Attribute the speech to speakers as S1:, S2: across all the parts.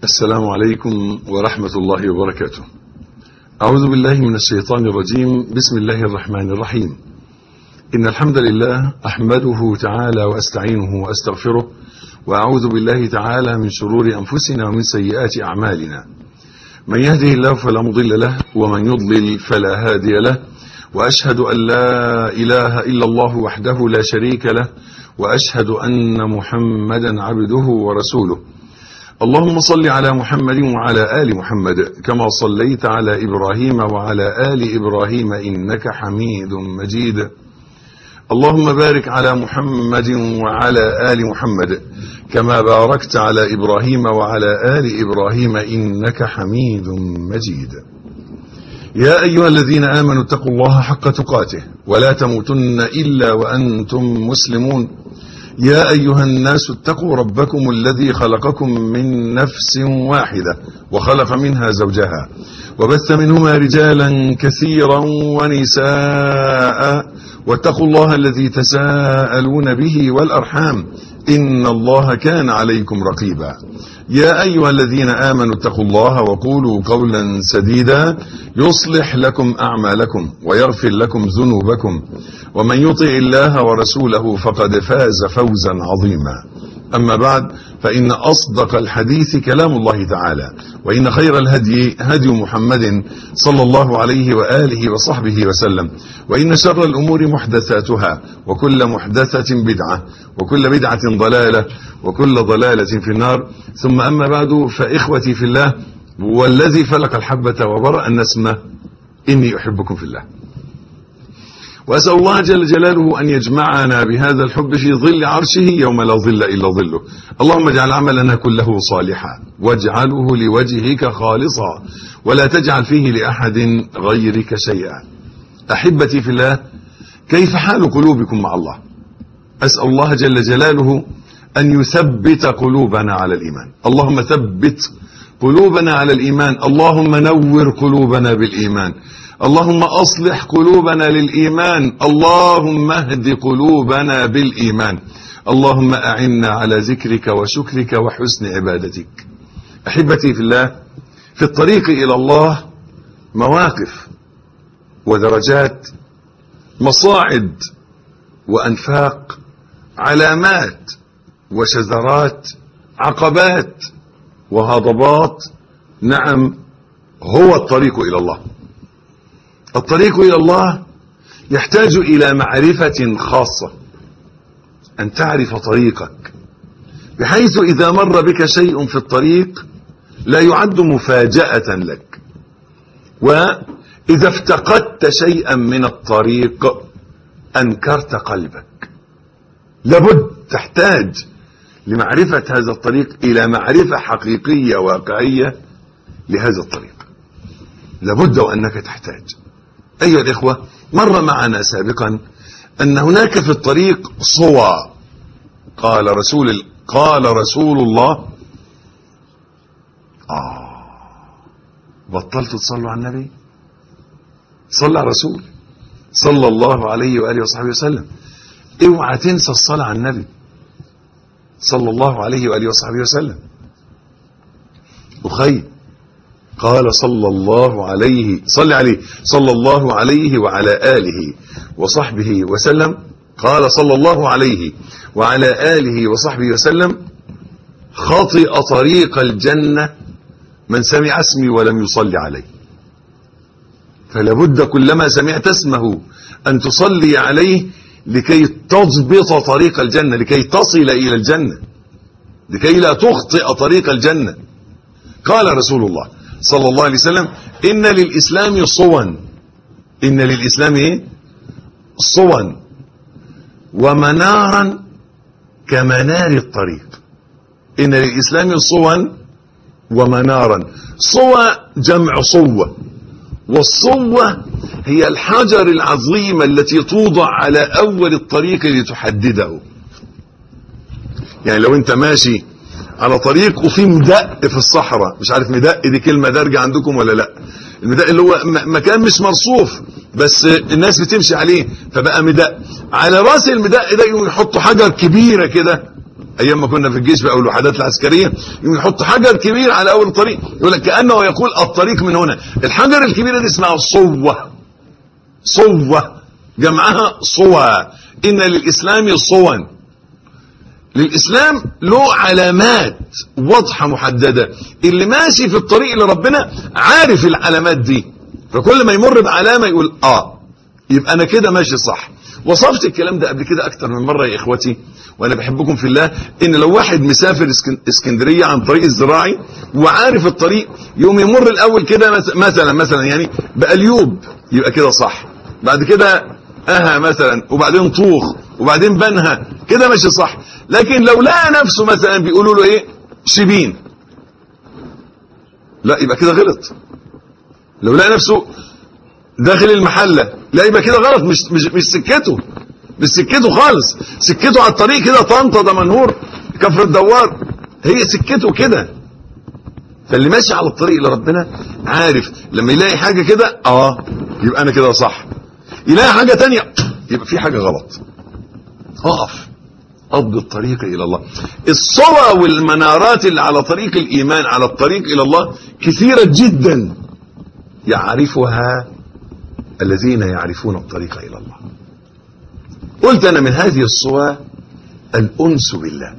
S1: السلام عليكم ورحمة الله وبركاته أعوذ بالله من الشيطان الرجيم بسم الله الرحمن الرحيم إن الحمد لله أحمده تعالى وأستعينه وأستغفره وأعوذ بالله تعالى من شرور أنفسنا ومن سيئات أعمالنا من يهده الله فلا مضل له ومن يضلل فلا هادي له وأشهد أن لا إله إلا الله وحده لا شريك له وأشهد أن محمدا عبده ورسوله اللهم صل على محمد وعلى آل محمد كما صليت على إبراهيم وعلى آل إبراهيم إنك حميد مجيد اللهم بارك على محمد وعلى آل محمد كما باركت على إبراهيم وعلى آل إبراهيم إنك حميد مجيد يا أيها الذين آمنوا اتقوا الله حق تقاته ولا تموتن إلا وأنتم مسلمون يا أيها الناس اتقوا ربكم الذي خلقكم من نفس واحدة وخلق منها زوجها وبث منهما رجالا كثيرا ونساء واتقوا الله الذي تساءلون به والأرحام إن الله كان عليكم رقيبا يا أيها الذين آمنوا اتقوا الله وقولوا قولا سديدا يصلح لكم أعمالكم ويغفر لكم ذنوبكم ومن يطع الله ورسوله فقد فاز فوزا عظيما أما بعد فإن أصدق الحديث كلام الله تعالى وإن خير الهدي هدي محمد صلى الله عليه وآله وصحبه وسلم وإن شر الأمور محدثاتها وكل محدثة بدعة وكل بدعة ضلالة وكل ضلالة في النار ثم أما بعد فإخوتي في الله والذي فلق الحبة وبرأ النسمة إني أحبكم في الله وأسأل الله جل جلاله أن يجمعنا بهذا الحب في ظل عرشه يوم لا ظل إلا ظله اللهم اجعل عملنا كله صالحا واجعله لوجهك خالصا ولا تجعل فيه لأحد غيرك شيئا أحبتي في الله كيف حال قلوبكم مع الله أسأل الله جل جلاله أن يثبت قلوبنا على الإيمان اللهم ثبت قلوبنا على الإيمان اللهم نور قلوبنا بالإيمان اللهم أصلح قلوبنا للإيمان اللهم اهد قلوبنا بالإيمان اللهم أعنا على ذكرك وشكرك وحسن عبادتك أحبتي في الله في الطريق إلى الله مواقف ودرجات مصاعد وأنفاق علامات وشذرات عقبات وهضبات نعم هو الطريق إلى الله الطريق إلى الله يحتاج إلى معرفة خاصة أن تعرف طريقك بحيث إذا مر بك شيء في الطريق لا يعد مفاجأة لك وإذا افتقدت شيئا من الطريق أنكرت قلبك لابد تحتاج لمعرفة هذا الطريق إلى معرفة حقيقية واقعية لهذا الطريق لابد وأنك تحتاج أيها الإخوة مر معنا سابقا أن هناك في الطريق صوى قال رسول قال رسول الله آه بطلتوا تصلوا على النبي صلى على الرسول صلى الله عليه وآله وصحبه وسلم اوعى تنسى الصلاة على النبي صلى الله عليه وآله وصحبه وسلم أخي قال صلى الله عليه صلى عليه صلى الله عليه وعلى آله وصحبه وسلم قال صلى الله عليه وعلى آله وصحبه وسلم خطئ طريق الجنة من سمع اسمي ولم يصلي عليه فلابد كلما سمعت اسمه أن تصلي عليه لكي تضبط طريق الجنة لكي تصل إلى الجنة لكي لا تخطئ طريق الجنة قال رسول الله صلى الله عليه وسلم إن للإسلام صوا إن للإسلام إيه؟ صوا ومنارا كمنار الطريق إن للإسلام صوا ومنارا صوى جمع صوة والصوة هي الحجر العظيمة التي توضع على أول الطريق لتحدده يعني لو انت ماشي على طريق وفي مدق في الصحراء مش عارف مدق دي كلمة دارجة عندكم ولا لا المدق اللي هو مكان مش مرصوف بس الناس بتمشي عليه فبقى مدق على راس المدق ده يحطوا حجر كبيرة كده ايام ما كنا في الجيش بقى والوحدات العسكريه يقوم يحط حجر كبير على اول الطريق يقول لك كانه يقول الطريق من هنا الحجر الكبيره دي اسمها صوه صوه جمعها صوى ان للاسلام صوا للاسلام له علامات واضحه محدده اللي ماشي في الطريق لربنا عارف العلامات دي فكل ما يمر بعلامه يقول اه يبقى انا كده ماشي صح وصفت الكلام ده قبل كده اكتر من مره يا اخوتي وانا بحبكم في الله ان لو واحد مسافر اسكندريه عن طريق الزراعي وعارف الطريق يوم يمر الاول كده مثلا مثلا يعني بأليوب يبقى كده صح بعد كده اها مثلا وبعدين طوخ وبعدين بنها كده ماشي صح لكن لو لقى نفسه مثلا بيقولوا له ايه شبين لا يبقى كده غلط لو لقى نفسه داخل المحله لا يبقى كده غلط مش مش مش سكته مش سكته خالص سكته على الطريق كده طنطا دمنهور كفر الدوار هي سكته كده فاللي ماشي على الطريق لربنا عارف لما يلاقي حاجه كده اه يبقى انا كده صح يلاقي حاجه تانية يبقى في حاجه غلط اقف قض الطريق الى الله الصوى والمنارات اللي على طريق الايمان على الطريق الى الله كثيره جدا يعرفها الذين يعرفون الطريق الى الله قلت انا من هذه الصور الانس بالله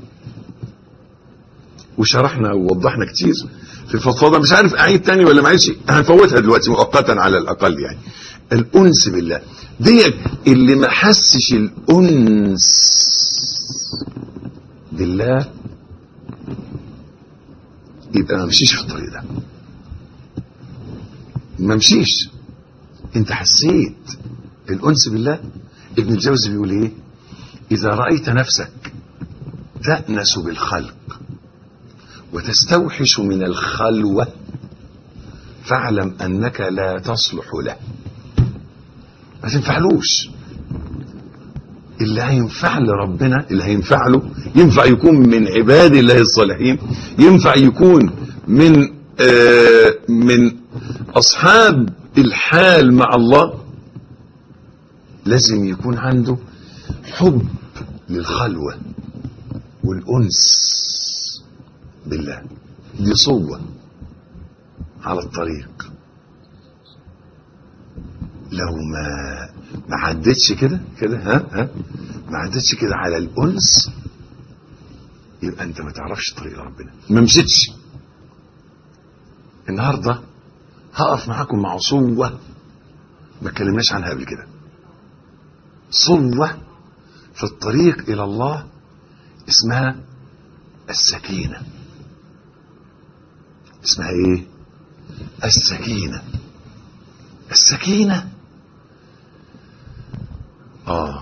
S1: وشرحنا ووضحنا كتير في الفضفاضه مش عارف اعيد تاني ولا معيش هنفوتها دلوقتي مؤقتا على الاقل يعني الانس بالله ديت اللي ما حسش الانس بالله يبقى ما مشيش في الطريق ده ما مشيش انت حسيت الانس بالله ابن الجوزي بيقول ايه اذا رايت نفسك تانس بالخلق وتستوحش من الخلوه فاعلم انك لا تصلح له ما تنفعلوش اللي هينفع لربنا اللي هينفع له ينفع يكون من عباد الله الصالحين ينفع يكون من آه من اصحاب الحال مع الله لازم يكون عنده حب للخلوة والأنس بالله دي صوة على الطريق لو ما ما عدتش كده كده ها ها ما عدتش كده على الأنس يبقى انت ما تعرفش طريق ربنا ما مشيتش النهارده هقف معاكم مع صوة ما اتكلمناش عنها قبل كده صوة في الطريق إلى الله اسمها السكينة اسمها ايه السكينة السكينة اه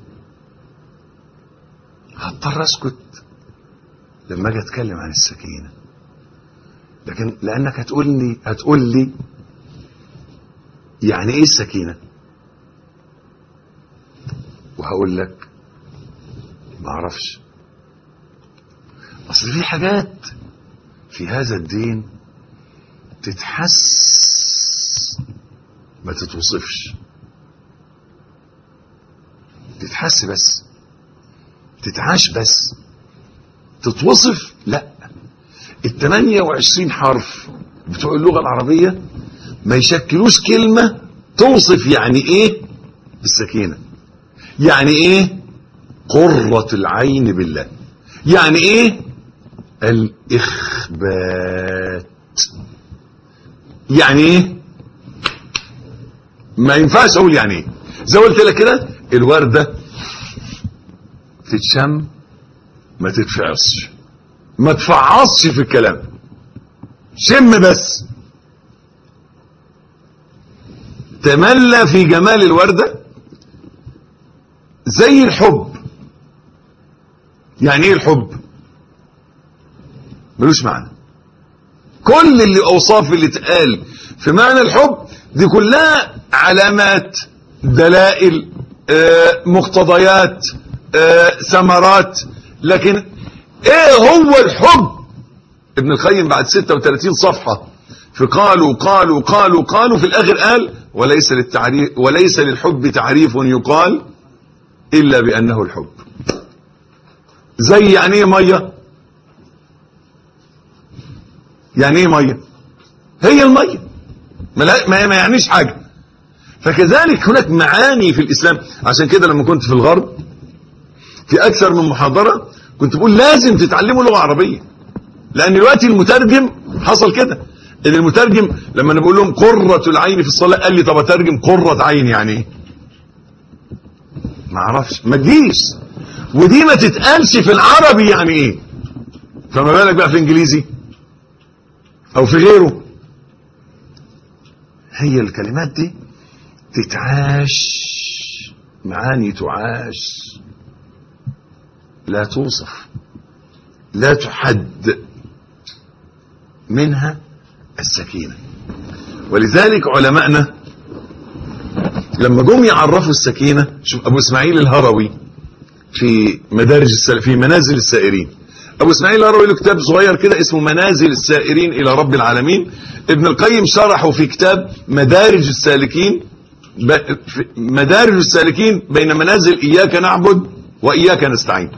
S1: هضطر اسكت لما اجي اتكلم عن السكينه لكن لانك هتقول لي هتقول لي يعني ايه السكينه وهقول لك ما اعرفش اصل في حاجات في هذا الدين تتحس ما تتوصفش تتحس بس تتعاش بس تتوصف لا ال 28 حرف بتوع اللغة العربية ما يشكلوش كلمة توصف يعني ايه السكينة يعني ايه قرة العين بالله يعني ايه الاخبات يعني ايه ما ينفعش اقول يعني ايه زي ما قلت لك كده الوردة تتشم ما تتفعصش ما تفعصش في الكلام شم بس تملى في جمال الوردة زي الحب يعني ايه الحب ملوش معنى كل اللي اوصاف اللي اتقال في معنى الحب دي كلها علامات دلائل آه، مقتضيات آه، ثمرات لكن ايه هو الحب ابن القيم بعد 36 صفحة في قالوا قالوا قالوا قالوا في الاخر قال وليس للتعريف وليس للحب تعريف يقال الا بانه الحب زي يعني ايه ميه يعني ايه ميه هي الميه ما, لا- ما ما يعنيش حاجه فكذلك هناك معاني في الاسلام عشان كده لما كنت في الغرب في اكثر من محاضره كنت بقول لازم تتعلموا لغه عربيه لان دلوقتي المترجم حصل كده ان المترجم لما انا بقول لهم قرة العين في الصلاة قال لي طب اترجم قرة عين يعني ايه ما اعرفش ما تجيش ودي ما تتقالش في العربي يعني ايه فما بالك بقى في انجليزي او في غيره هي الكلمات دي تتعاش معاني تعاش لا توصف لا تحد منها السكينة ولذلك علماءنا لما جم يعرفوا السكينة شوف أبو إسماعيل الهروي في مدارج السل... في منازل السائرين أبو إسماعيل الهروي له كتاب صغير كده اسمه منازل السائرين إلى رب العالمين ابن القيم شرحه في كتاب مدارج السالكين ب... في مدارج السالكين بين منازل إياك نعبد وإياك نستعين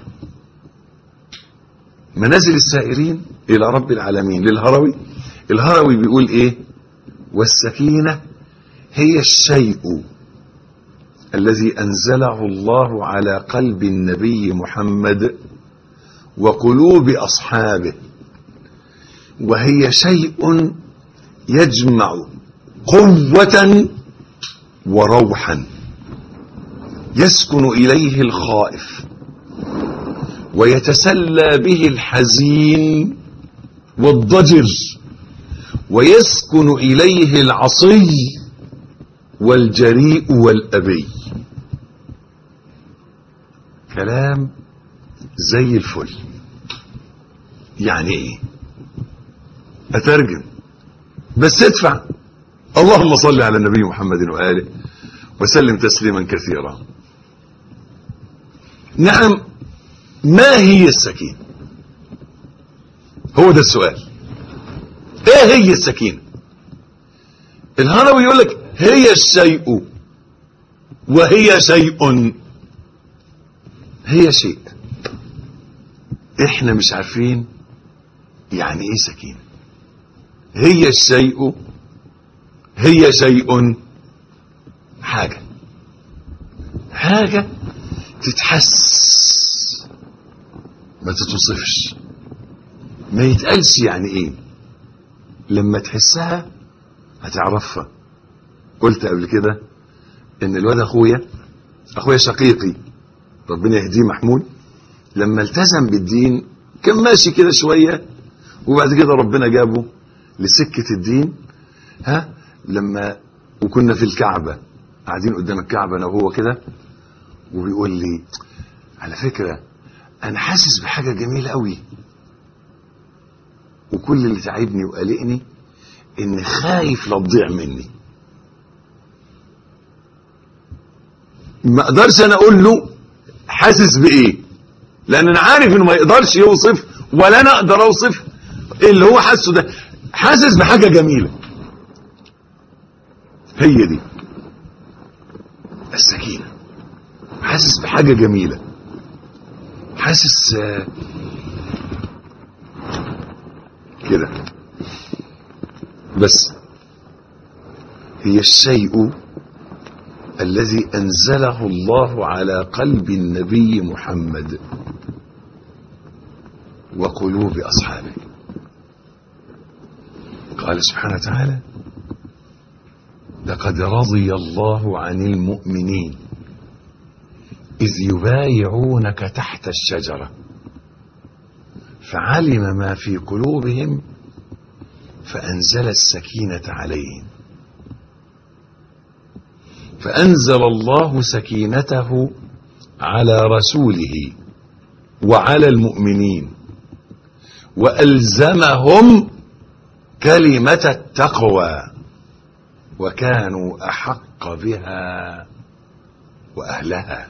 S1: منازل السائرين إلى رب العالمين للهروي الهروي بيقول إيه والسكينة هي الشيء الذي أنزله الله على قلب النبي محمد وقلوب أصحابه وهي شيء يجمع قوة وروحا يسكن إليه الخائف ويتسلى به الحزين والضجر ويسكن إليه العصي والجريء والأبي كلام زي الفل يعني ايه اترجم بس ادفع اللهم صل على النبي محمد وآله وسلم تسليما كثيرا نعم ما هي السكينة هو ده السؤال ايه هي السكينة الهروي يقول لك هي الشيء وهي شيء هي شيء احنا مش عارفين يعني ايه سكينة هي الشيء هي شيء حاجة حاجة تتحس ما تتوصفش ما يتقالش يعني ايه لما تحسها هتعرفها قلت قبل كده ان الواد اخويا اخويا شقيقي ربنا يهديه محمود لما التزم بالدين كان ماشي كده شوية وبعد كده ربنا جابه لسكة الدين ها لما وكنا في الكعبة قاعدين قدام الكعبة انا وهو كده وبيقول لي على فكرة انا حاسس بحاجة جميلة قوي وكل اللي تعبني وقلقني ان خايف لا تضيع مني ما اقدرش انا اقول له حاسس بايه لان انا عارف انه ما يقدرش يوصف ولا انا اقدر اوصف اللي هو حاسه ده حاسس بحاجه جميله هي دي السكينه حاسس بحاجه جميله حاسس آه، كده بس هي الشيء الذي أنزله الله على قلب النبي محمد وقلوب أصحابه قال سبحانه وتعالى لقد رضي الله عن المؤمنين إذ يبايعونك تحت الشجرة فعلم ما في قلوبهم فأنزل السكينة عليهم فأنزل الله سكينته على رسوله وعلى المؤمنين وألزمهم كلمة التقوى وكانوا أحق بها وأهلها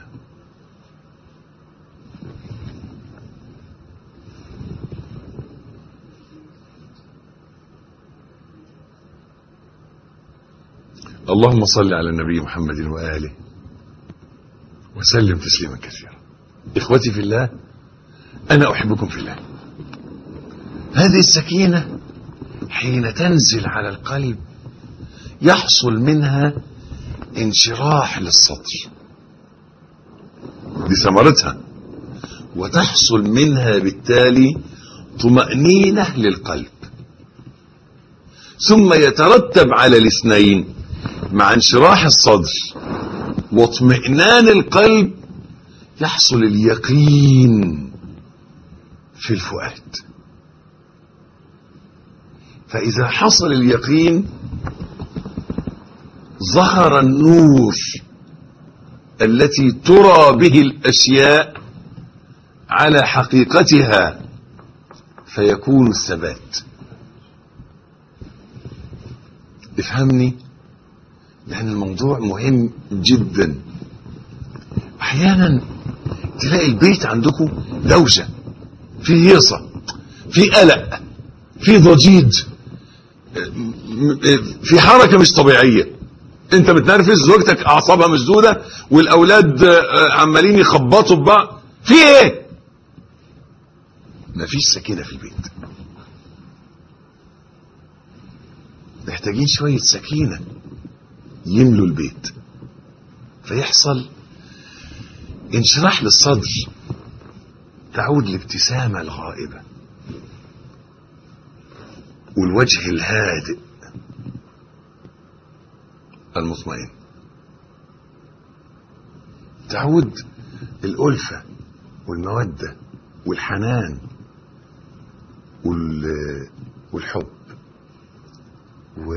S1: اللهم صل على النبي محمد وآله وسلم تسليما كثيرا إخوتي في الله أنا أحبكم في الله هذه السكينة حين تنزل على القلب يحصل منها انشراح للصدر دي ثمرتها وتحصل منها بالتالي طمأنينة للقلب ثم يترتب على الاثنين مع انشراح الصدر واطمئنان القلب يحصل اليقين في الفؤاد فإذا حصل اليقين ظهر النور التي ترى به الأشياء على حقيقتها فيكون الثبات افهمني لأن الموضوع مهم جدا أحيانا تلاقي البيت عندكم دوشة في هيصة في قلق في ضجيج في حركة مش طبيعية انت متنرفز زوجتك اعصابها مسدودة والاولاد عمالين يخبطوا ببعض في ايه مفيش سكينة في البيت محتاجين شوية سكينة يملوا البيت فيحصل انشراح للصدر تعود الابتسامة الغائبة والوجه الهادئ المطمئن تعود الألفة والمودة والحنان والحب و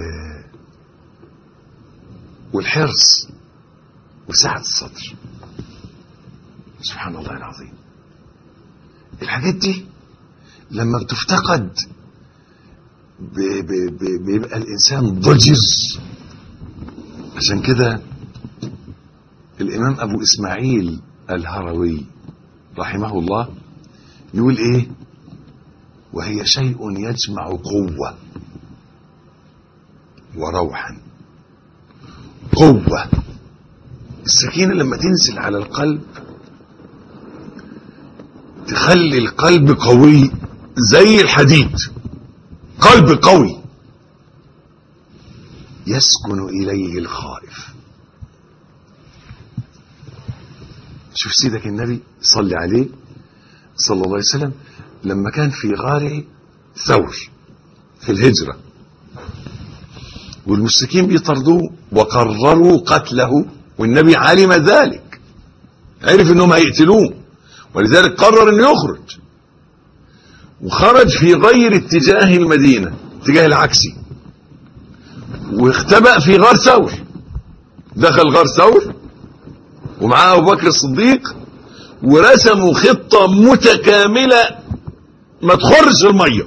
S1: والحرص وسعة الصدر سبحان الله العظيم الحاجات دي لما بتفتقد بيبقى الإنسان ضجز عشان كده الإمام أبو إسماعيل الهروي رحمه الله يقول إيه وهي شيء يجمع قوة وروحا قوة السكينة لما تنزل على القلب تخلي القلب قوي زي الحديد قلب قوي يسكن إليه الخائف شوف سيدك النبي صلى عليه صلى الله عليه وسلم لما كان في غار ثور في الهجرة والمشركين بيطردوه وقرروا قتله والنبي علم ذلك عرف انهم هيقتلوه ولذلك قرر انه يخرج وخرج في غير اتجاه المدينة اتجاه العكسي واختبأ في غار ثور دخل غار ثور ومعاه ابو بكر الصديق ورسموا خطة متكاملة ما تخرج المية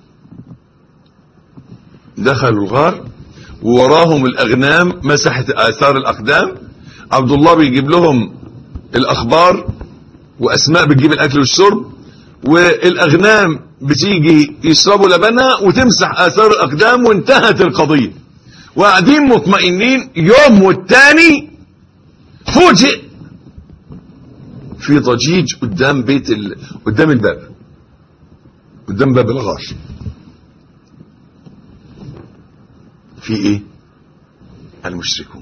S1: دخلوا الغار ووراهم الأغنام مسحت آثار الأقدام عبد الله بيجيب لهم الأخبار وأسماء بتجيب الأكل والشرب والأغنام بتيجي يشربوا لبنها وتمسح آثار الأقدام وانتهت القضية وقاعدين مطمئنين يوم والتاني فوجئ في ضجيج قدام بيت ال... قدام الباب قدام باب الغار في ايه المشركون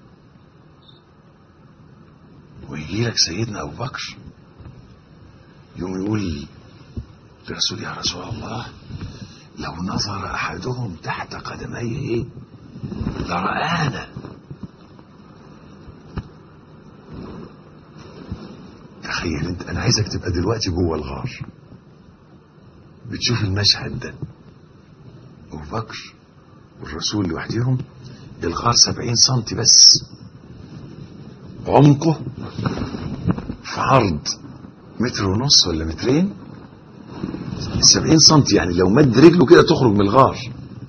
S1: ويجي لك سيدنا ابو بكر يوم يقول لرسول يا رسول الله لو نظر احدهم تحت قدميه لرآنا تخيل انت انا عايزك تبقى دلوقتي جوه الغار بتشوف المشهد ده ابو بكر والرسول لوحدهم الغار سبعين سنتي بس عمقه في عرض متر ونص ولا مترين سبعين سنتي يعني لو مد رجله كده تخرج من الغار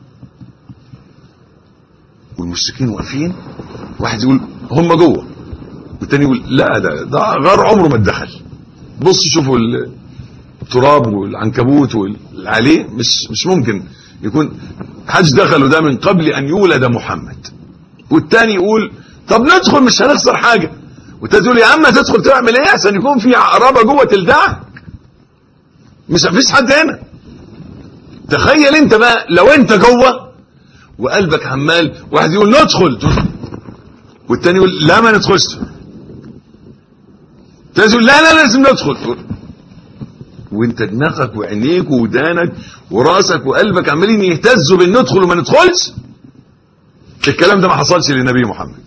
S1: والمشركين واقفين واحد يقول هم جوه والتاني يقول لا ده ده غار عمره ما اتدخل بص شوفوا التراب والعنكبوت واللي عليه مش مش ممكن يكون حدش دخله ده من قبل ان يولد محمد والتاني يقول طب ندخل مش هنخسر حاجه والتاني يقول يا عم تدخل تعمل ايه عشان يكون في عقربه جوه تلدعك مش مفيش حد هنا تخيل انت بقى لو انت جوه وقلبك عمال واحد يقول ندخل والتاني يقول لا ما ندخلش التاني يقول لا لا لازم ندخل وانت دماغك وعينيك ودانك وراسك وقلبك عمالين يهتزوا بان ندخل وما ندخلش الكلام ده ما حصلش للنبي محمد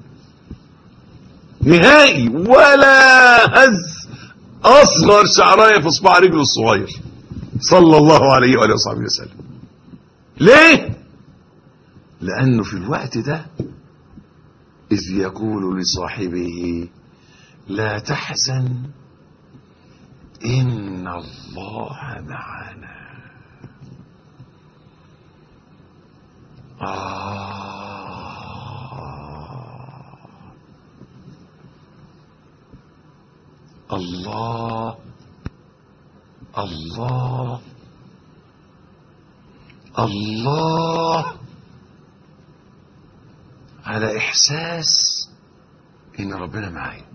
S1: نهائي ولا هز اصغر شعرايه في اصبع رجله الصغير صلى الله عليه واله وصحبه وسلم ليه لانه في الوقت ده اذ يقول لصاحبه لا تحزن ان الله معنا آه الله الله الله على احساس ان ربنا معي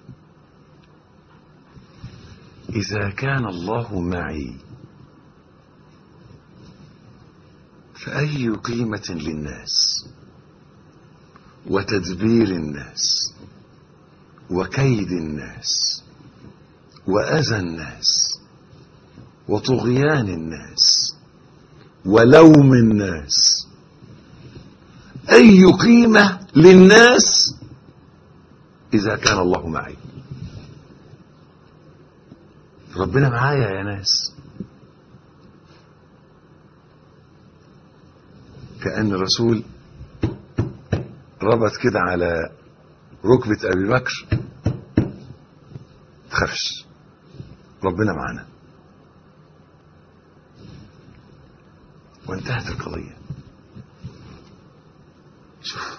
S1: اذا كان الله معي فاي قيمه للناس وتدبير الناس وكيد الناس واذى الناس وطغيان الناس ولوم الناس اي قيمه للناس اذا كان الله معي ربنا معايا يا ناس كأن الرسول ربط كده على ركبة أبي بكر تخافش ربنا معانا وانتهت القضية شوف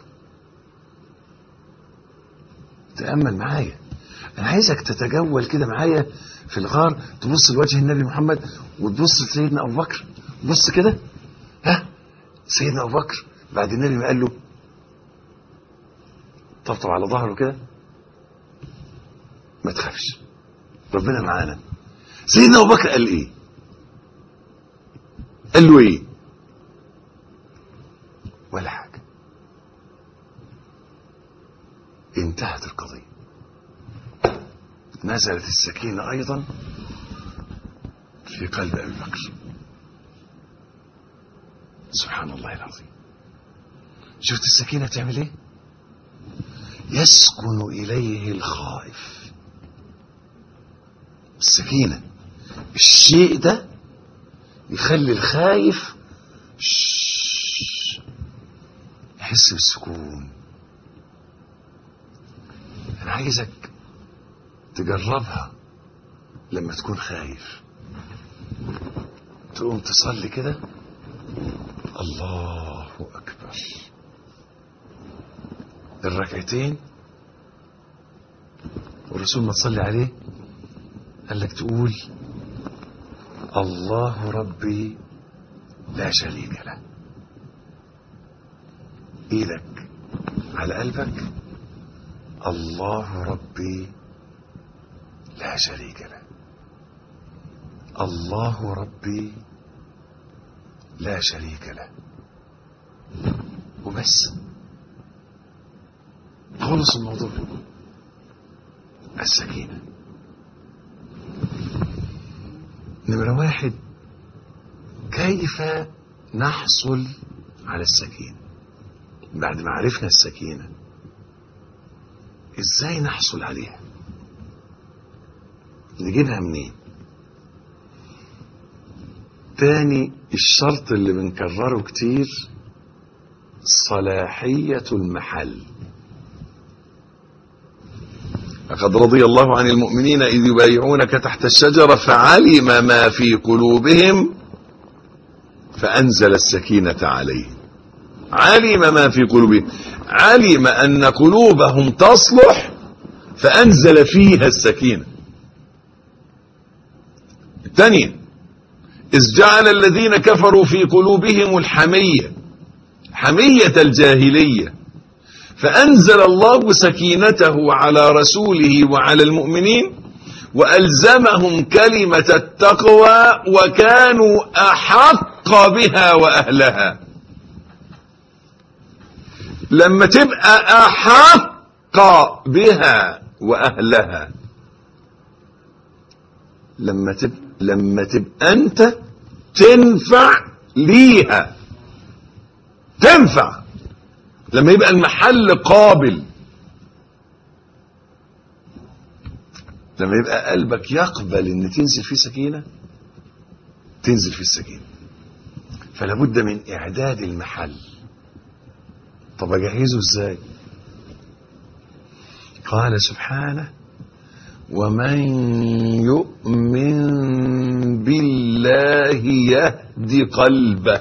S1: تأمل معايا أنا عايزك تتجول كده معايا في الغار تبص لوجه النبي محمد وتبص لسيدنا أبو بكر بص كده ها سيدنا أبو بكر بعد النبي ما قال له طبطب على ظهره كده ما تخافش ربنا معانا سيدنا أبو بكر قال إيه قال له إيه ولا حاجة انتهت القضية نزلت السكينة أيضا في قلب أبي بكر سبحان الله العظيم شفت السكينة تعمل ايه يسكن إليه الخائف السكينة الشيء ده يخلي الخايف يحس بالسكون أنا عايزك تجربها لما تكون خايف تقوم تصلي كده الله أكبر الركعتين والرسول ما تصلي عليه قال لك تقول الله ربي لا شريك له ايدك على قلبك الله ربي لا شريك له الله ربي لا شريك له وبس خلص الموضوع السكينة نمرة واحد كيف نحصل على السكينة بعد ما عرفنا السكينة ازاي نحصل عليها نجيبها منين تاني الشرط اللي بنكرره كتير صلاحية المحل لقد رضي الله عن المؤمنين إذ يبايعونك تحت الشجرة فعلم ما في قلوبهم فأنزل السكينة عليهم علم ما في قلوبهم علم أن قلوبهم تصلح فأنزل فيها السكينة الثانية إذ جعل الذين كفروا في قلوبهم الحمية حمية الجاهلية فأنزل الله سكينته على رسوله وعلى المؤمنين وألزمهم كلمة التقوى وكانوا أحق بها وأهلها لما تبقى أحق بها وأهلها لما تبقى لما تبقى أنت تنفع ليها تنفع لما يبقى المحل قابل لما يبقى قلبك يقبل ان تنزل فيه سكينة تنزل فيه السكينة فلا بد من اعداد المحل طب اجهزه ازاي قال سبحانه ومن يؤمن بالله يهد قلبه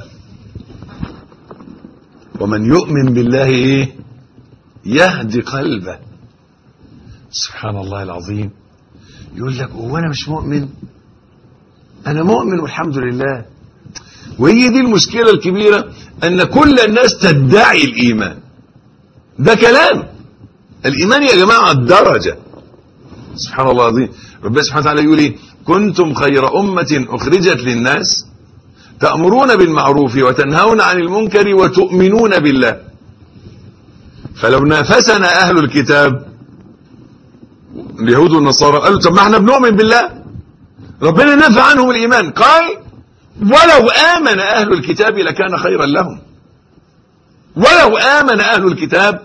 S1: ومن يؤمن بالله ايه يهدي قلبه سبحان الله العظيم يقول لك هو انا مش مؤمن انا مؤمن والحمد لله وهي دي المشكله الكبيره ان كل الناس تدعي الايمان ده كلام الايمان يا جماعه الدرجه سبحان الله العظيم ربنا سبحانه وتعالى يقول ايه كنتم خير امه اخرجت للناس تأمرون بالمعروف وتنهون عن المنكر وتؤمنون بالله فلو نافسنا أهل الكتاب اليهود والنصارى قالوا طب ما احنا بنؤمن بالله ربنا نفى عنهم الإيمان قال ولو آمن أهل الكتاب لكان خيرا لهم ولو آمن أهل الكتاب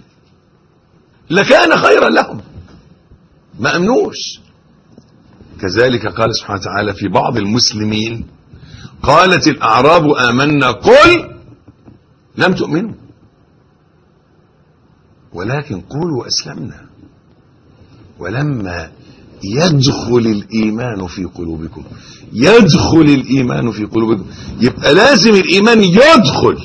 S1: لكان خيرا لهم ما أمنوش كذلك قال سبحانه وتعالى في بعض المسلمين قالت الأعراب آمنا قل لم تؤمنوا ولكن قولوا أسلمنا ولما يدخل الإيمان في قلوبكم يدخل الإيمان في قلوبكم يبقى لازم الإيمان يدخل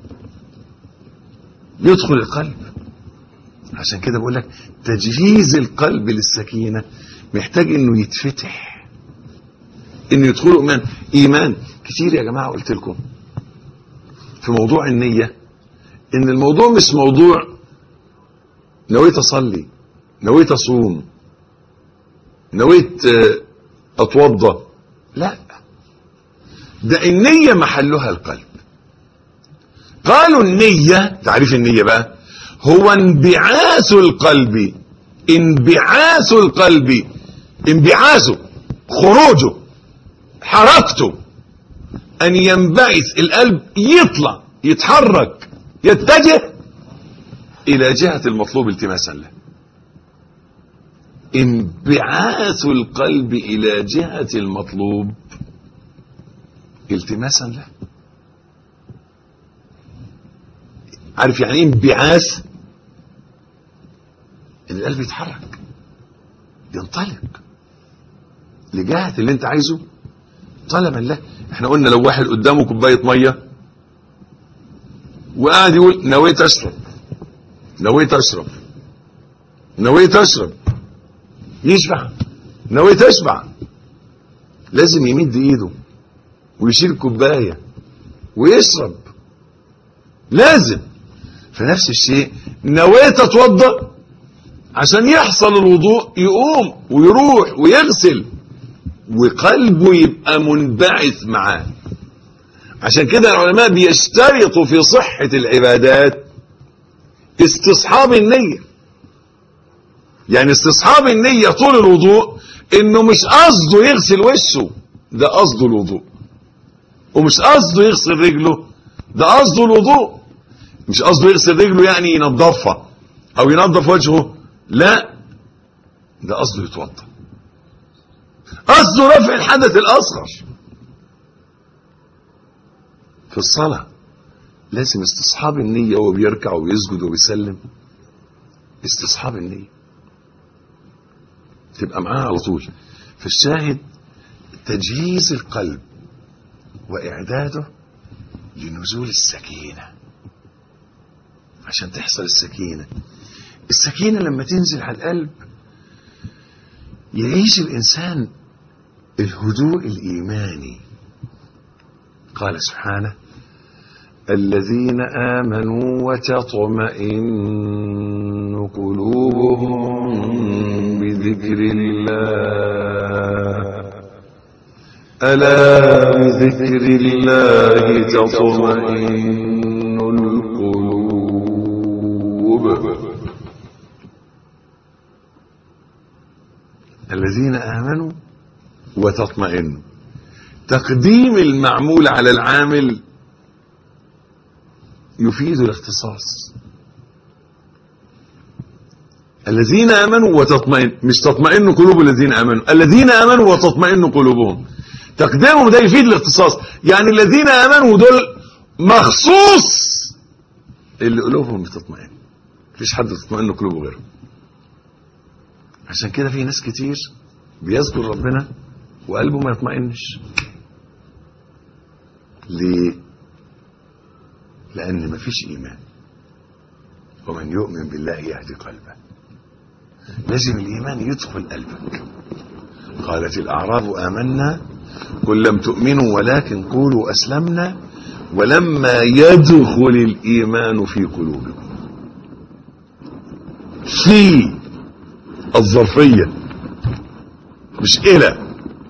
S1: يدخل القلب عشان كده بقول لك تجهيز القلب للسكينة محتاج انه يتفتح انه يدخله ايمان ايمان كتير يا جماعة قلت لكم في موضوع النية ان الموضوع مش موضوع نويت اصلي نويت اصوم نويت اتوضى لا ده النية محلها القلب قالوا النية تعريف النية بقى هو انبعاث القلب انبعاث القلب انبعاثه خروجه حركته ان ينبعث القلب يطلع يتحرك يتجه الى جهة المطلوب التماسا له انبعاث القلب الى جهة المطلوب التماسا له عارف يعني ايه انبعاث ان القلب يتحرك ينطلق لجهة اللي انت عايزه طلبا له احنا قلنا لو واحد قدامه كوباية مية وقاعد يقول نويت اشرب نويت اشرب نويت اشرب يشبع نويت اشبع لازم يمد ايده ويشيل كوباية ويشرب لازم فنفس الشيء نويت اتوضا عشان يحصل الوضوء يقوم ويروح ويغسل وقلبه يبقى منبعث معاه عشان كده العلماء بيشترطوا في صحة العبادات استصحاب النية يعني استصحاب النية طول الوضوء انه مش قصده يغسل وشه ده قصده الوضوء ومش قصده يغسل رجله ده قصده الوضوء مش قصده يغسل رجله يعني ينظفها او ينظف وجهه لا ده قصده يتوضا قصده رفع الحدث الاصغر في الصلاة لازم استصحاب النية وهو بيركع ويسجد وبيسلم استصحاب النية تبقى معاه على طول فالشاهد تجهيز القلب وإعداده لنزول السكينة عشان تحصل السكينة السكينة لما تنزل على القلب يعيش الإنسان الهدوء الإيماني قال سبحانه الذين آمنوا وتطمئن قلوبهم بذكر الله ألا بذكر الله تطمئن القلوب الذين آمنوا وتطمئن تقديم المعمول على العامل يفيد الاختصاص الذين امنوا وتطمئن مش تطمئن قلوب الذين امنوا الذين امنوا وتطمئن قلوبهم تقديمهم ده يفيد الاختصاص يعني الذين امنوا دول مخصوص اللي قلوبهم بتطمئن مفيش حد تطمئن قلوبه غيرهم عشان كده في ناس كتير بيذكر ربنا وقلبه ما يطمئنش ليه لان مفيش ايمان ومن يؤمن بالله يهدي قلبه لازم الايمان يدخل قلبك قالت الاعراب امنا قل لم تؤمنوا ولكن قولوا اسلمنا ولما يدخل الايمان في قلوبكم في الظرفيه مش الى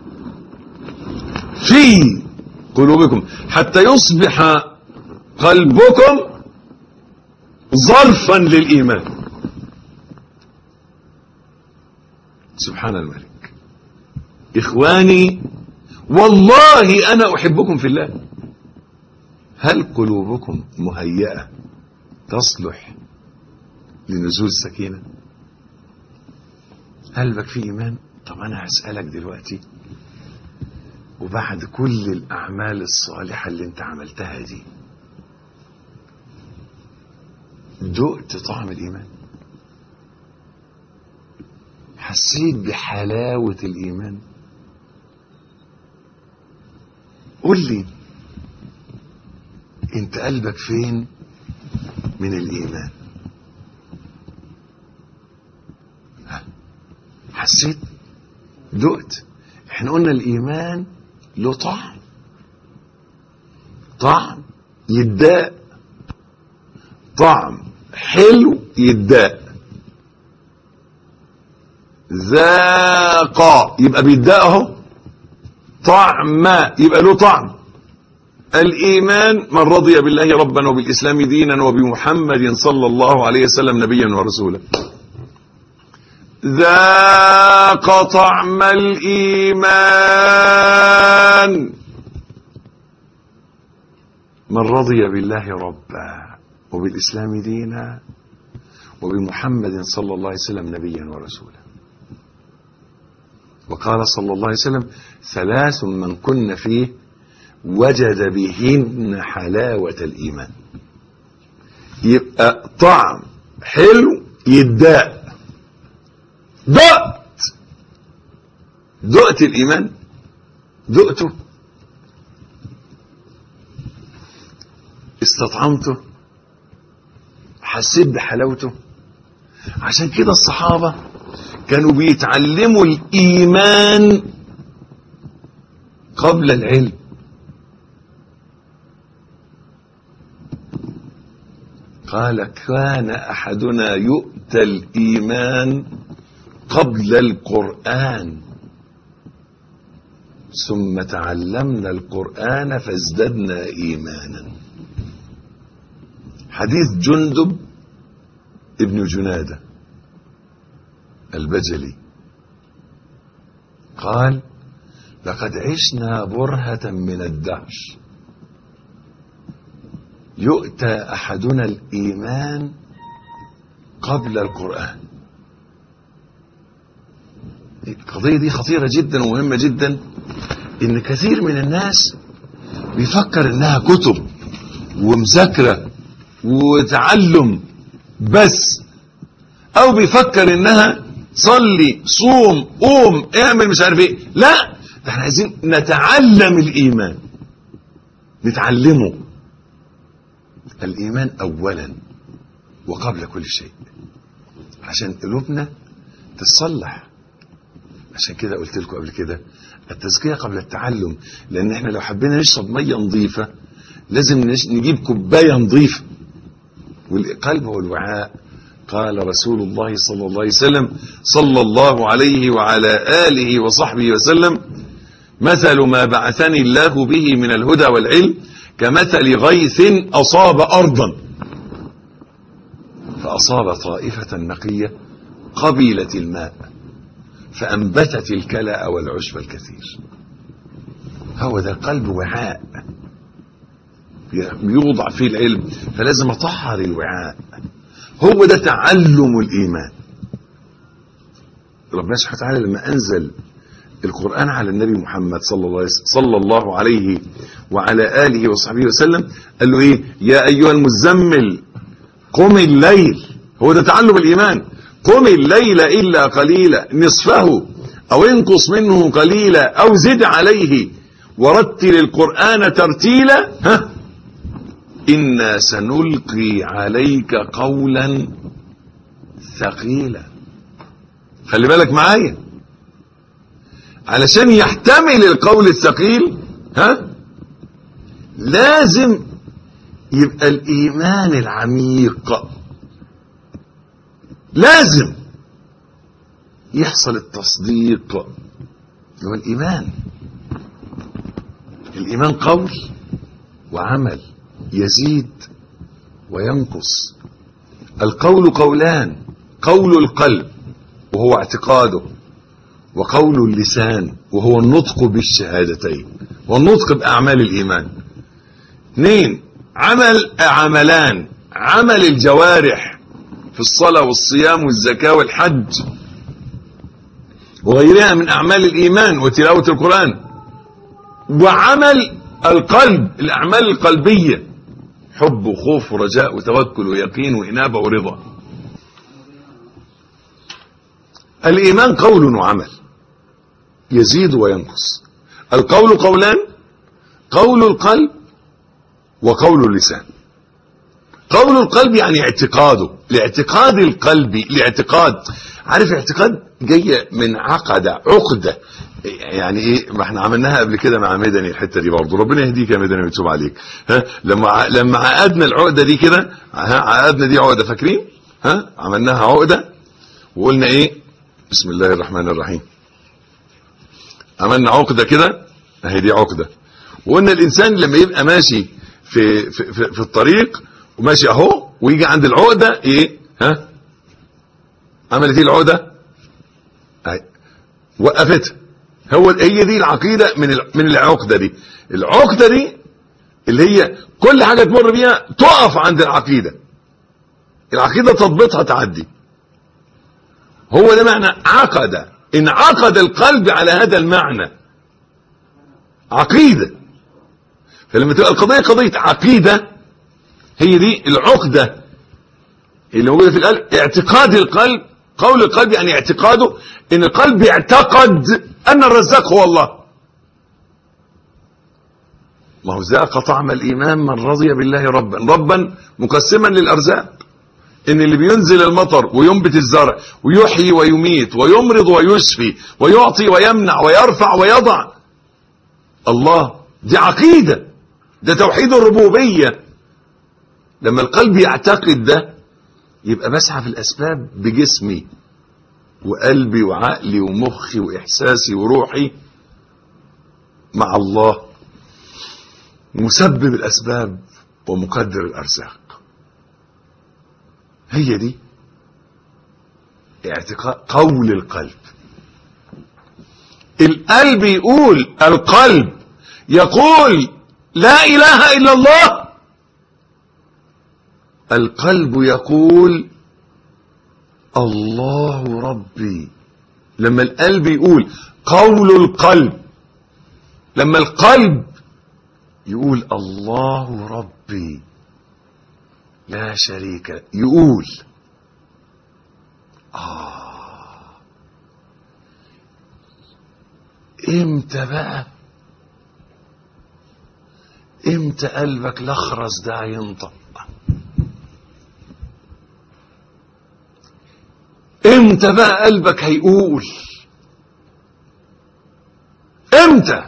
S1: في قلوبكم حتى يصبح قلبكم ظرفا للايمان سبحان الملك اخواني والله انا احبكم في الله هل قلوبكم مهيئه تصلح لنزول السكينه قلبك فيه ايمان طب انا هسالك دلوقتي وبعد كل الاعمال الصالحه اللي انت عملتها دي دقت طعم الايمان حسيت بحلاوه الايمان قول لي انت قلبك فين من الايمان ها؟ حسيت دقت احنا قلنا الايمان له طعم طعم يداء طعم حلو يداء ذاق يبقى بيداء اهو طعم يبقى له طعم الإيمان من رضي بالله ربا وبالإسلام دينا وبمحمد صلى الله عليه وسلم نبيا ورسولا ذاق طعم الإيمان من رضي بالله ربا وبالإسلام دينا وبمحمد صلى الله عليه وسلم نبيا ورسولا وقال صلى الله عليه وسلم ثلاث من كن فيه وجد بهن حلاوة الإيمان يبقى طعم حلو يداء دقت دقت الإيمان دقته استطعمته حسيت بحلاوته عشان كده الصحابة كانوا بيتعلموا الإيمان قبل العلم قال كان أحدنا يؤتى الإيمان قبل القرآن ثم تعلمنا القرآن فازددنا إيمانا حديث جندب ابن جنادة البجلي قال لقد عشنا برهة من الدهر يؤتى أحدنا الإيمان قبل القرآن القضية دي خطيرة جدا ومهمة جدا إن كثير من الناس بيفكر إنها كتب ومذاكرة وتعلم بس أو بيفكر إنها صلي صوم قوم اعمل مش عارف ايه لا ده احنا عايزين نتعلم الإيمان نتعلمه الإيمان أولا وقبل كل شيء عشان قلوبنا تتصلح عشان كده قلت لكم قبل كده التزكية قبل التعلم لأن احنا لو حبينا نشرب مية نظيفة لازم نجيب كوباية نظيفة والقلب هو الوعاء قال رسول الله صلى الله عليه وسلم صلى الله عليه وعلى آله وصحبه وسلم مثل ما بعثني الله به من الهدى والعلم كمثل غيث أصاب أرضا فأصاب طائفة نقية قبيلة الماء فأنبتت الكلأ والعشب الكثير هو ده قلب وعاء يوضع فيه العلم فلازم أطهر الوعاء هو ده تعلم الإيمان ربنا سبحانه وتعالى لما أنزل القرآن على النبي محمد صلى الله, صلى الله عليه وعلى آله وصحبه وسلم قال له إيه يا أيها المزمل قم الليل هو ده تعلم الإيمان قم الليل إلا قليلا نصفه أو انقص منه قليلا أو زد عليه ورتل القرآن ترتيلا ها إنا سنلقي عليك قولا ثقيلا خلي بالك معايا علشان يحتمل القول الثقيل ها لازم يبقى الإيمان العميق لازم يحصل التصديق هو الإيمان الإيمان قول وعمل يزيد وينقص القول قولان قول القلب وهو اعتقاده وقول اللسان وهو النطق بالشهادتين والنطق بأعمال الإيمان اثنين عمل عملان عمل الجوارح في الصلاة والصيام والزكاة والحج وغيرها من أعمال الإيمان وتلاوة القرآن وعمل القلب الأعمال القلبية حب وخوف ورجاء وتوكل ويقين وإنابة ورضا الإيمان قول وعمل يزيد وينقص القول قولان قول القلب وقول اللسان قول القلب يعني اعتقاده لاعتقاد القلب لاعتقاد عارف اعتقاد جاية من عقدة عقدة يعني ايه ما احنا عملناها قبل كده مع مدني الحته دي برضه ربنا يهديك يا مدني ويتوب عليك ها لما لما عقدنا العقده دي كده ها عقدنا دي عقده فاكرين ها عملناها عقده وقلنا ايه بسم الله الرحمن الرحيم عملنا عقده كده اهي دي عقده وقلنا الانسان لما يبقى ماشي في في في, في الطريق وماشي اهو ويجي عند العقده ايه ها عملت ايه العقده اهي وقفتها هو هي دي العقيده من من العقده دي العقده دي اللي هي كل حاجه تمر بيها تقف عند العقيده العقيده تضبطها تعدي هو ده معنى عقد انعقد القلب على هذا المعنى عقيده فلما تبقى القضيه قضيه عقيده هي دي العقده اللي موجوده في القلب اعتقاد القلب قول القلب يعني اعتقاده ان القلب يعتقد ان الرزاق هو الله ما هو ذاق طعم الايمان من رضي بالله ربا ربا مقسما للارزاق ان اللي بينزل المطر وينبت الزرع ويحيي ويميت ويمرض ويشفي ويعطي ويمنع ويرفع ويضع الله دي عقيده ده توحيد الربوبيه لما القلب يعتقد ده يبقى بسعى في الاسباب بجسمي وقلبي وعقلي ومخي واحساسي وروحي مع الله مسبب الاسباب ومقدر الارزاق هي دي اعتقاد قول القلب القلب يقول القلب يقول لا اله الا الله القلب يقول الله ربي لما القلب يقول قول القلب لما القلب يقول الله ربي لا شريك يقول آه امتى بقى امتى قلبك لخرس ده ينطق امتى بقى قلبك هيقول امتى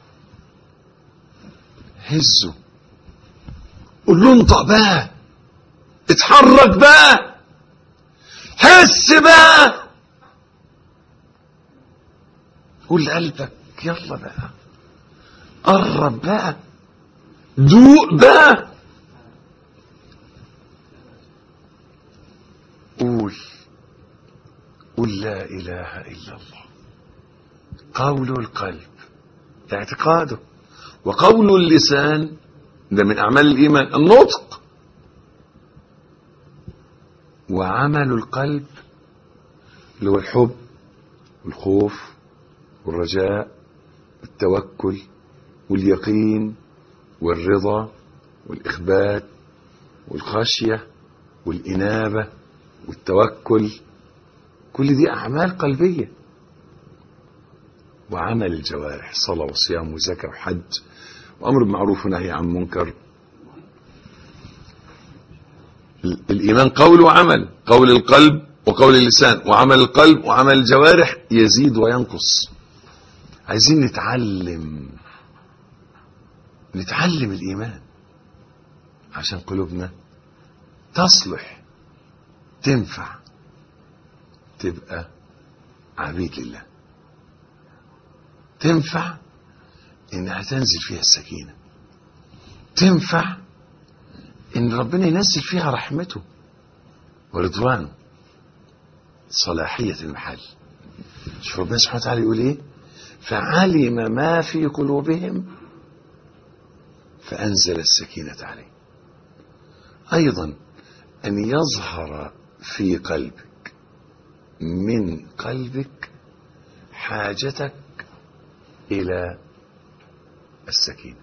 S1: هزه قول له انطق بقى اتحرك بقى حس بقى قول لقلبك يلا بقى قرب بقى دوق بقى قول قل لا إله إلا الله قول القلب اعتقاده وقول اللسان ده من أعمال الإيمان النطق وعمل القلب اللي هو الحب والخوف والرجاء والتوكل واليقين والرضا والإخبات والخشية والإنابة والتوكل كل دي أعمال قلبية وعمل الجوارح صلاة وصيام وزكاة وحج وأمر بالمعروف ونهي عن منكر الإيمان قول وعمل قول القلب وقول اللسان وعمل القلب وعمل الجوارح يزيد وينقص عايزين نتعلم نتعلم الإيمان عشان قلوبنا تصلح تنفع تبقى عبيد لله تنفع انها تنزل فيها السكينة تنفع ان ربنا ينزل فيها رحمته ورضوانه صلاحية المحل شوف ربنا سبحانه وتعالى يقول ايه فعلم ما في قلوبهم فأنزل السكينة عليه أيضا أن يظهر في قلبك من قلبك حاجتك إلى السكينة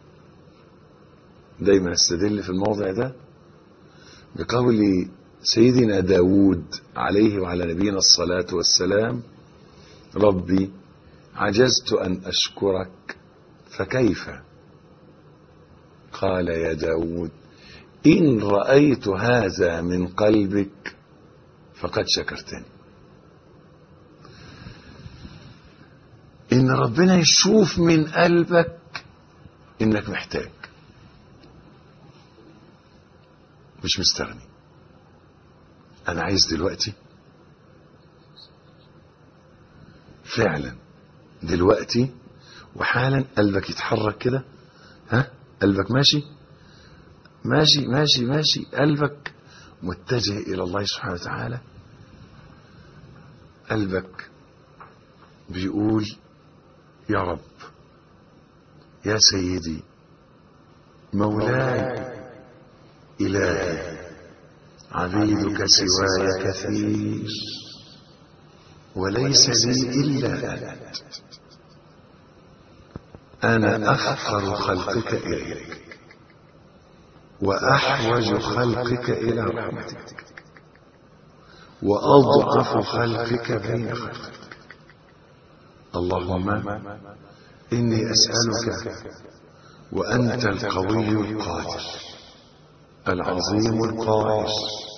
S1: دايما استدل في الموضع ده بقول سيدنا داود عليه وعلى نبينا الصلاة والسلام ربي عجزت أن أشكرك فكيف قال يا داود إن رأيت هذا من قلبك فقد شكرتني إن ربنا يشوف من قلبك إنك محتاج مش مستغني أنا عايز دلوقتي فعلا دلوقتي وحالا قلبك يتحرك كده ها قلبك ماشي ماشي ماشي ماشي قلبك متجه إلى الله سبحانه وتعالى قلبك بيقول يا رب يا سيدي مولاي إلهي عبيدك سواي كثير وليس لي إلا أنت أنا أفقر خلقك إليك وأحوج خلقك إلى رحمتك وأضعف خلقك بين خلقك اللهم إني أسألك وأنت القوي القادر العظيم القاهر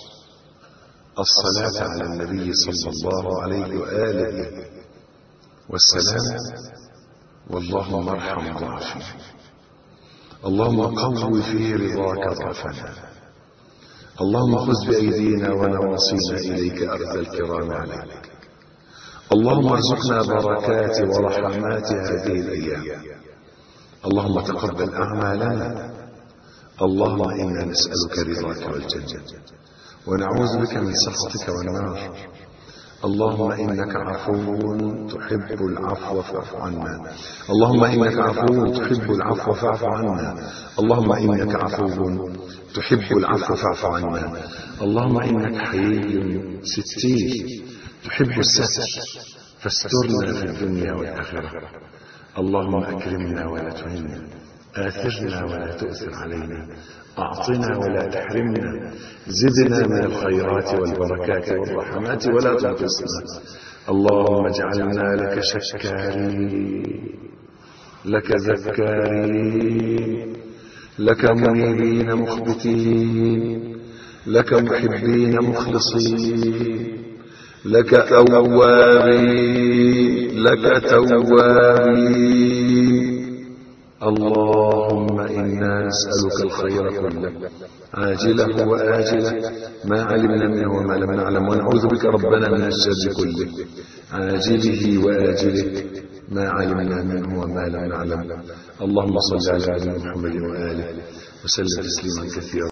S1: الصلاة على النبي صلى الله عليه وآله والسلام واللهم ارحم ضعفي اللهم قو في رضاك ضعفنا اللهم خذ بأيدينا ونواصينا إليك أرض الكرام عليك اللهم ارزقنا بركات ورحمات هذه الأيام اللهم تقبل أعمالنا اللهم إنا نسألك رضاك والجنة ونعوذ بك من سخطك والنار اللهم إنك عفو تحب العفو فاعف عنا اللهم إنك عفو تحب العفو فاعف عنا اللهم إنك عفو تحب العفو فاعف عنا اللهم إنك حي ستير تحب الستر فاسترنا في الدنيا والآخرة اللهم أكرمنا ولا تهنا آثرنا ولا تؤثر علينا أعطنا ولا تحرمنا زدنا من الخيرات والبركات والرحمات ولا تنقصنا اللهم اجعلنا لك شكارين لك ذكارين لك منيبين مخبتين لك محبين مخلصين لك أوابين لك توابين اللهم إنا نسألك الخير كله عاجله وآجله ما علمنا منه وما لم نعلم ونعوذ بك ربنا من الشر كله عاجله وآجله ما علمنا منه وما لم نعلم اللهم صل على محمد وآله وسلم تسليما كثيرا